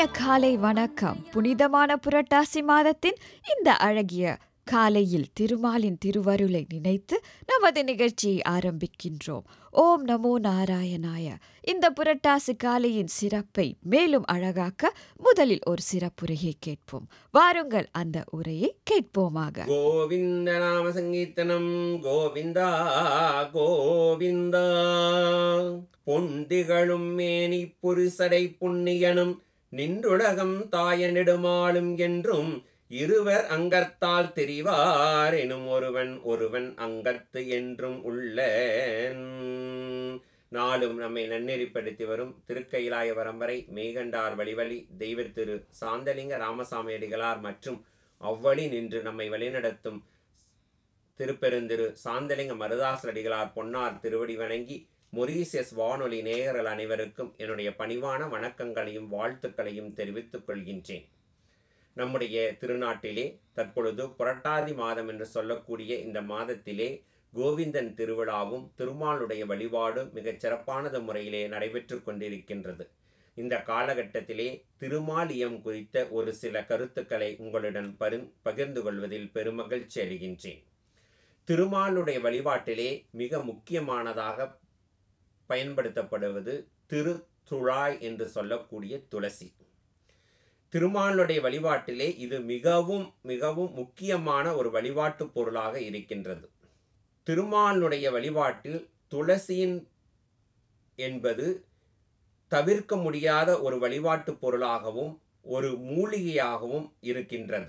காலை வணக்கம் புனிதமான புரட்டாசி மாதத்தின் இந்த அழகிய காலையில் திருமாலின் திருவருளை நினைத்து நமது நிகழ்ச்சியை ஆரம்பிக்கின்றோம் ஓம் நமோ நாராயணாய இந்த புரட்டாசி காலையின் சிறப்பை மேலும் அழகாக்க முதலில் ஒரு சிறப்புரையை கேட்போம் வாருங்கள் அந்த உரையை கேட்போமாக கோவிந்த நாம சங்கீர்த்தனம் கோவிந்தா கோவிந்தா பொந்திகளும் மேனி புரிசடை புண்ணியனும் நின்றுலகம் தாய நெடுமாலும் என்றும் இருவர் அங்கத்தால் தெரிவார் எனும் ஒருவன் ஒருவன் அங்கத்து என்றும் உள்ள நாளும் நம்மை நன்னெறிப்படுத்தி வரும் திருக்கைலாய வரம்பரை மேகண்டார் வழிவழி தெய்வ திரு சாந்தலிங்க ராமசாமி அடிகளார் மற்றும் அவ்வழி நின்று நம்மை வழிநடத்தும் திருப்பெருந்திரு சாந்தலிங்க மருதாசர் அடிகளார் பொன்னார் திருவடி வணங்கி மொரீசியஸ் வானொலி நேயர்கள் அனைவருக்கும் என்னுடைய பணிவான வணக்கங்களையும் வாழ்த்துக்களையும் தெரிவித்துக் கொள்கின்றேன் நம்முடைய திருநாட்டிலே தற்பொழுது புரட்டாதி மாதம் என்று சொல்லக்கூடிய இந்த மாதத்திலே கோவிந்தன் திருவிழாவும் திருமாலுடைய வழிபாடும் மிகச் சிறப்பானது முறையிலே நடைபெற்று கொண்டிருக்கின்றது இந்த காலகட்டத்திலே திருமாலியம் குறித்த ஒரு சில கருத்துக்களை உங்களுடன் பரு பகிர்ந்து கொள்வதில் பெருமகிழ்ச்சி அடைகின்றேன் திருமாலுடைய வழிபாட்டிலே மிக முக்கியமானதாக பயன்படுத்தப்படுவது திருத்துழாய் என்று சொல்லக்கூடிய துளசி திருமாலுடைய வழிபாட்டிலே இது மிகவும் மிகவும் முக்கியமான ஒரு வழிபாட்டு பொருளாக இருக்கின்றது திருமாலுடைய வழிபாட்டில் துளசியின் என்பது தவிர்க்க முடியாத ஒரு வழிபாட்டு பொருளாகவும் ஒரு மூலிகையாகவும் இருக்கின்றது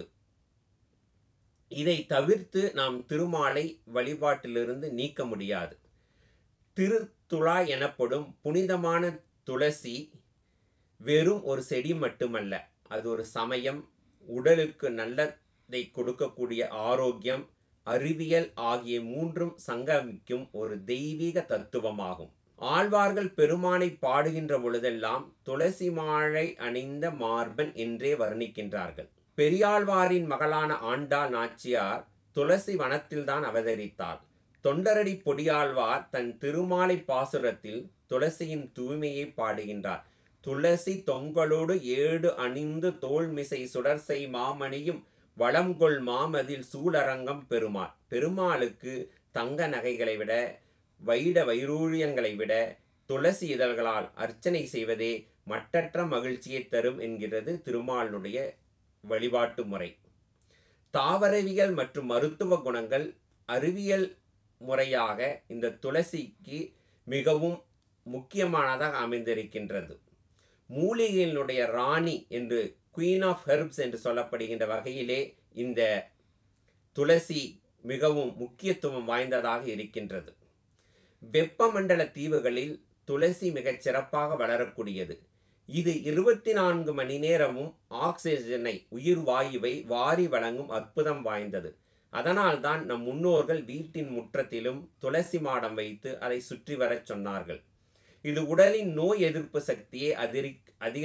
இதை தவிர்த்து நாம் திருமாலை வழிபாட்டிலிருந்து நீக்க முடியாது திருத்துழா எனப்படும் புனிதமான துளசி வெறும் ஒரு செடி மட்டுமல்ல அது ஒரு சமயம் உடலுக்கு நல்லதை கொடுக்கக்கூடிய ஆரோக்கியம் அறிவியல் ஆகிய மூன்றும் சங்கமிக்கும் ஒரு தெய்வீக தத்துவமாகும் ஆழ்வார்கள் பெருமானை பாடுகின்ற பொழுதெல்லாம் துளசி மாலை அணிந்த மார்பன் என்றே வர்ணிக்கின்றார்கள் பெரியாழ்வாரின் மகளான ஆண்டாள் நாச்சியார் துளசி வனத்தில்தான் அவதரித்தாள் தொண்டரடி பொடியாழ்வார் தன் திருமாலை பாசுரத்தில் துளசியின் தூய்மையை பாடுகின்றார் துளசி தொங்கலோடு ஏடு அணிந்து தோல்மிசை சுடர்சை மாமணியும் வளம்கொள் மாமதில் சூழரங்கம் பெருமாள் பெருமாளுக்கு தங்க நகைகளை விட வைட வைரூழியங்களை விட துளசி இதழ்களால் அர்ச்சனை செய்வதே மட்டற்ற மகிழ்ச்சியை தரும் என்கிறது திருமாலுடைய வழிபாட்டு முறை தாவரவியல் மற்றும் மருத்துவ குணங்கள் அறிவியல் முறையாக இந்த துளசிக்கு மிகவும் முக்கியமானதாக அமைந்திருக்கின்றது மூலிகையினுடைய ராணி என்று குவீன் ஆஃப் ஹெர்ப்ஸ் என்று சொல்லப்படுகின்ற வகையிலே இந்த துளசி மிகவும் முக்கியத்துவம் வாய்ந்ததாக இருக்கின்றது வெப்பமண்டல தீவுகளில் துளசி மிகச் சிறப்பாக வளரக்கூடியது இது இருபத்தி நான்கு மணி நேரமும் ஆக்சிஜனை உயிர் வாயுவை வாரி வழங்கும் அற்புதம் வாய்ந்தது அதனால்தான் நம் முன்னோர்கள் வீட்டின் முற்றத்திலும் துளசி மாடம் வைத்து அதை சுற்றி வரச் சொன்னார்கள் இது உடலின் நோய் எதிர்ப்பு சக்தியை அதிரி அதிக